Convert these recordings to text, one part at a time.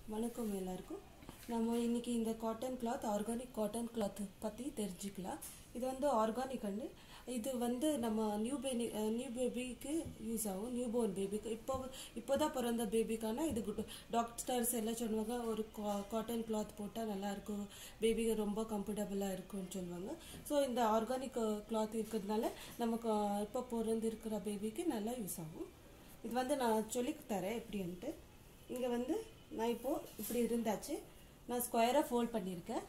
வணக்கம் எல்லாருக்கும் நம்ம இன்னைக்கு இந்த cotton cloth organic cotton cloth பற்றி தெரிஞ்சுக்கலாம் இது வந்து ஆர்கானிக் அண்டு இது வந்து நம்ம நியூ பேபி நியூ பேபிக்கு யூஸ் ஆகும் நியூ போர்ன் பேபிக்கு இப்போ இப்போதான் பிறந்த பேபிக்கான இது குட் டாக்டர்ஸ் எல்லாம் சொல்லுவாங்க ஒரு காட்டன் கிளாத் போட்டால் நல்லா இருக்கும் பேபிக்கு ரொம்ப கம்ஃபர்டபுளாக இருக்கும்னு சொல்லுவாங்க ஸோ இந்த ஆர்கானிக் கிளாத் இருக்கிறதுனால நமக்கு இப்போ பிறந்திருக்கிற பேபிக்கு நல்லா யூஸ் ஆகும் இது வந்து நான் சொல்லி தரேன் எப்படின்ட்டு இங்கே வந்து நான் இப்போ இப்படி இருந்தாச்சு நான் ஸ்கொயராக ஃபோல்ட் பண்ணியிருக்கேன்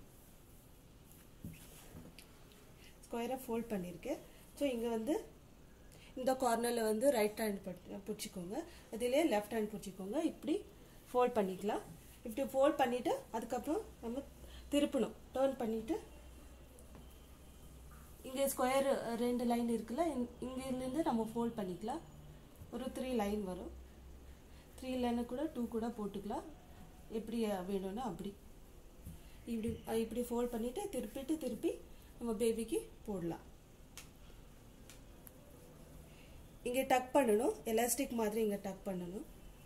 ஸ்கொயராக ஃபோல்ட் பண்ணியிருக்கேன் ஸோ இங்கே வந்து இந்த கார்னரில் வந்து ரைட் ஹேண்ட் பிடிச்சிக்கோங்க அதிலே லெஃப்ட் ஹேண்ட் பிடிச்சிக்கோங்க இப்படி ஃபோல்ட் பண்ணிக்கலாம் இப்படி ஃபோல்ட் பண்ணிவிட்டு அதுக்கப்புறம் நம்ம திருப்பணும் டேர்ன் பண்ணிவிட்டு இங்கே ஸ்கொயர் ரெண்டு லைன் இருக்குல்ல இங்கேருந்து நம்ம ஃபோல்ட் பண்ணிக்கலாம் ஒரு த்ரீ லைன் வரும் த்ரீ லைனை கூட டூ கூட போட்டுக்கலாம் எப்படி வேணும்னா அப்படி இப்படி இப்படி ஃபோல்ட் பண்ணிவிட்டு திருப்பிட்டு திருப்பி நம்ம பேபிக்கு போடலாம் இங்கே டக் பண்ணணும் எலாஸ்டிக் மாதிரி இங்கே டக் பண்ணணும்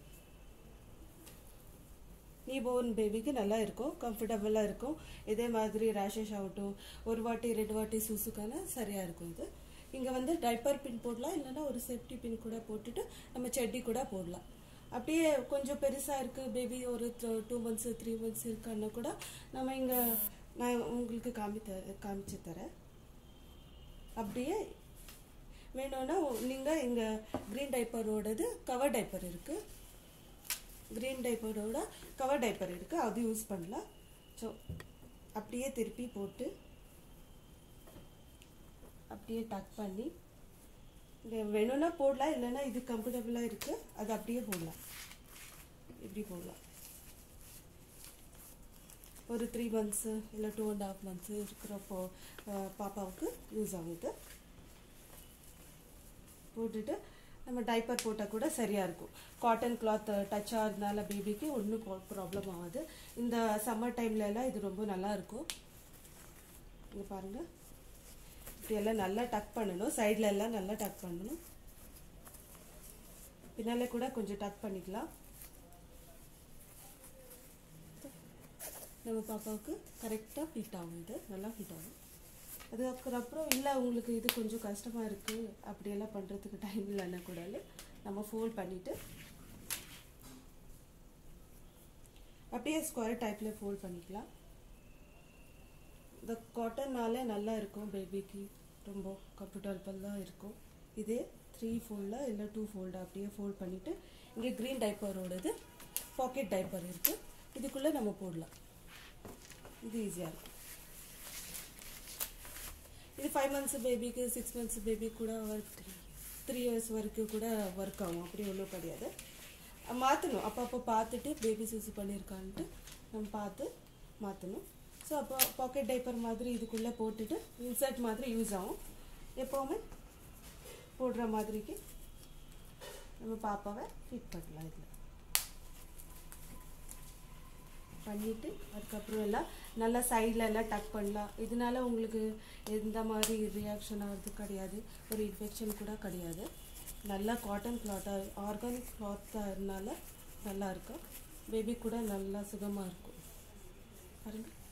நீ போர்ன் பேபிக்கு நல்லா இருக்கும் கம்ஃபர்டபுளாக இருக்கும் இதே மாதிரி ரேஷஸ் ஆகட்டும் ஒரு வாட்டி ரெண்டு வாட்டி சூசுக்கான சரியாக இருக்கும் இது இங்கே வந்து டைப்பர் பின் போடலாம் இல்லைன்னா ஒரு சேஃப்டி பின் கூட போட்டுட்டு நம்ம செடி கூட போடலாம் அப்படியே கொஞ்சம் பெருசாக இருக்குது பேபி ஒரு டூ மந்த்ஸு த்ரீ மந்த்ஸ் இருக்கான்னா கூட நம்ம இங்கே நான் உங்களுக்கு காமி த காமிச்சு தரேன் அப்படியே வேணும்னா நீங்கள் இங்கே க்ரீன் டைப்பரோடது கவர் டைப்பர் இருக்குது க்ரீன் டைப்பரோட கவர் டைப்பர் இருக்குது அது யூஸ் பண்ணலாம் ஸோ அப்படியே திருப்பி போட்டு அப்படியே டக் பண்ணி வேணும்னா போடலாம் இல்லைன்னா இது கம்ஃபர்டபுளாக இருக்குது அது அப்படியே போடலாம் இப்படி போடலாம் ஒரு த்ரீ மந்த்ஸு இல்லை டூ அண்ட் ஹாஃப் மந்த்ஸு இருக்கிறப்போ பாப்பாவுக்கு யூஸ் ஆகுது போட்டுட்டு நம்ம டைப்பர் போட்டால் கூட சரியாக இருக்கும் காட்டன் கிளாத் டச் ஆகிறதுனால பேபிக்கு ஒன்றும் ப்ராப்ளம் ஆகாது இந்த சம்மர் டைம்லலாம் இது ரொம்ப நல்லா இருக்கும் இங்கே பாருங்கள் இப்படி எல்லாம் நல்லா டக் பண்ணணும் சைடில் எல்லாம் நல்லா டக் பண்ணணும் பின்னால கூட கொஞ்சம் டக் பண்ணிக்கலாம் நம்ம பாப்பாவுக்கு கரெக்டாக ஃபிட் ஆகும் இது நல்லா ஃபிட் ஆகும் அதுக்கப்புறம் இல்லை உங்களுக்கு இது கொஞ்சம் கஷ்டமாக இருக்குது அப்படியெல்லாம் பண்ணுறதுக்கு டைம் இல்லைன்னா கூட நம்ம ஃபோல்ட் பண்ணிவிட்டு அப்படியே ஸ்கொயர் டைப்பில் ஃபோல்ட் பண்ணிக்கலாம் இந்த காட்டன்னாலே நல்லா இருக்கும் பேபிக்கு ரொம்ப கம்ஃபர்டபுளாக இருக்கும் இதே த்ரீ ஃபோல்டாக இல்லை டூ ஃபோல்டாக அப்படியே ஃபோல்ட் பண்ணிவிட்டு இங்கே க்ரீன் டைப்பரோடது பாக்கெட் டைப்பர் இருக்குது இதுக்குள்ளே நம்ம போடலாம் இது ஈஸியாக இருக்கும் இது ஃபைவ் மந்த்ஸ் பேபிக்கு சிக்ஸ் மந்த்ஸ் பேபி கூட ஒர்க் த்ரீ இயர்ஸ் வரைக்கும் கூட ஒர்க் ஆகும் அப்படி ஒன்றும் கிடையாது மாற்றணும் அப்பப்போ பார்த்துட்டு பேபி சூஸ் பண்ணியிருக்கான்ட்டு நம்ம பார்த்து மாற்றணும் ஸோ அப்போ பாக்கெட் டைப்பர் மாதிரி இதுக்குள்ளே போட்டுட்டு இன்சர்ட் மாதிரி யூஸ் ஆகும் எப்போவுமே போடுற மாதிரிக்கு நம்ம பாப்பாவை ஃபிட் பண்ணலாம் இதில் பண்ணிவிட்டு அதுக்கப்புறம் எல்லாம் நல்லா சைடில் எல்லாம் டக் பண்ணலாம் இதனால உங்களுக்கு எந்த மாதிரி ரியாக்ஷன் ஆகிறது கிடையாது ஒரு இன்ஃபெக்ஷன் கூட கிடையாது நல்லா காட்டன் கிளாத்தாக ஆர்கானிக் கிளாத்தாக இருந்தால நல்லா இருக்கும் பேபி கூட நல்லா சுகமாக இருக்கும் பாருங்கள்